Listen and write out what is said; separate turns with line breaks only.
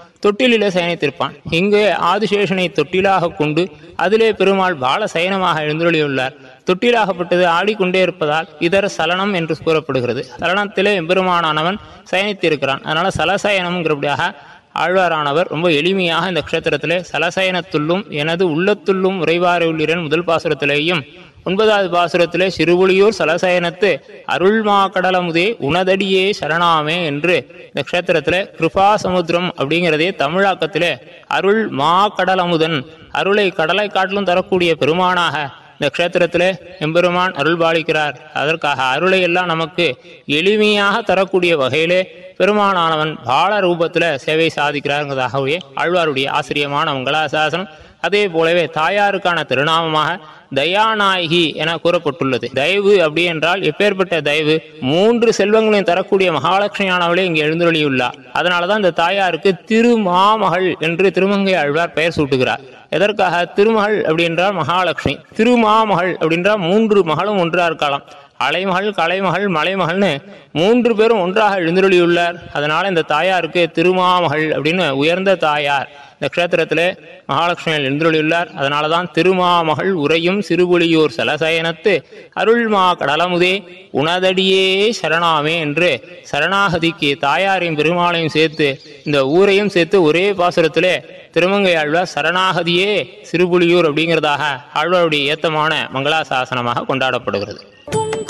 தொட்டிலிலே சயனித்திருப்பான் இங்கே ஆதிசேஷனை தொட்டிலாக கொண்டு அதிலே பெருமாள் பால சயனமாக எழுந்துள்ளியுள்ளார் தொட்டிலாகப்பட்டது ஆடிக்கொண்டே இருப்பதால் இதர சலனம் என்று கூறப்படுகிறது சலனத்திலே எம்பெருமானானவன் சயனித்திருக்கிறான் அதனால சலசயனம்ங்கிறபடியாக ஆழ்வாரானவர் ரொம்ப எளிமையாக இந்த க்ஷேத்திரத்திலே சலசயனத்துள்ளும் எனது உள்ளத்துள்ளும் உறைவாறு உள்ளிரன் முதல் பாசுரத்திலேயும் ஒன்பதாவது பாசுரத்திலே சிறுபுலியூர் சலசயனத்து அருள்மா கடலமுதே உனதடியே சரணாமே என்று இந்த க்ஷேத்திரத்திலே கிருபா சமுத்திரம் அப்படிங்கிறதே தமிழாக்கத்திலே அருள் மா கடலமுதன் அருளை கடலை காட்டிலும் தரக்கூடிய பெருமானாக இந்த க்ஷேத்திரத்திலே எம்பெருமான் அருள் பாலிக்கிறார் அதற்காக அருளை எல்லாம் நமக்கு எளிமையாக தரக்கூடிய வகையிலே பெருமானானவன் பால ரூபத்தில் சேவை சாதிக்கிறாருங்கிறதாகவே ஆழ்வாருடைய ஆசிரியமான மங்களாசாசனம் அதே போலவே தாயாருக்கான திருநாமமாக தயாநாயகி என கூறப்பட்டுள்ளது தயவு அப்படி என்றால் எப்பேற்பட்ட தயவு மூன்று செல்வங்களையும் தரக்கூடிய மகாலட்சுமியானவளே இங்கே எழுந்தருளியுள்ளார் அதனாலதான் இந்த தாயாருக்கு திருமாமகள் என்று திருமங்கை ஆழ்வார் பெயர் சூட்டுகிறார் எதற்காக திருமகள் அப்படி என்றால் மகாலட்சுமி திருமாமகள் அப்படின்றால் மூன்று மகளும் ஒன்றா இருக்கலாம் அலைமகள் கலைமகள் மலைமகள்னு மூன்று பேரும் ஒன்றாக எழுந்தருளியுள்ளார் அதனால இந்த தாயாருக்கு திருமாமகள் அப்படின்னு உயர்ந்த தாயார் இந்த க்ஷேத்திரத்திலே மகாலட்சுமி எழுந்தருளியுள்ளார் அதனால தான் திருமாமகள் உரையும் சிறுபுலியூர் சலசயனத்து அருள்மா கடலமுதே உனதடியே சரணாமே என்று சரணாகதிக்கு தாயாரையும் பெருமாளையும் சேர்த்து இந்த ஊரையும் சேர்த்து ஒரே பாசுரத்திலே திருமங்கை ஆழ்வார் சரணாகதியே சிறுபுலியூர் அப்படிங்கிறதாக ஆழ்வாருடைய ஏத்தமான மங்களாசாசனமாக கொண்டாடப்படுகிறது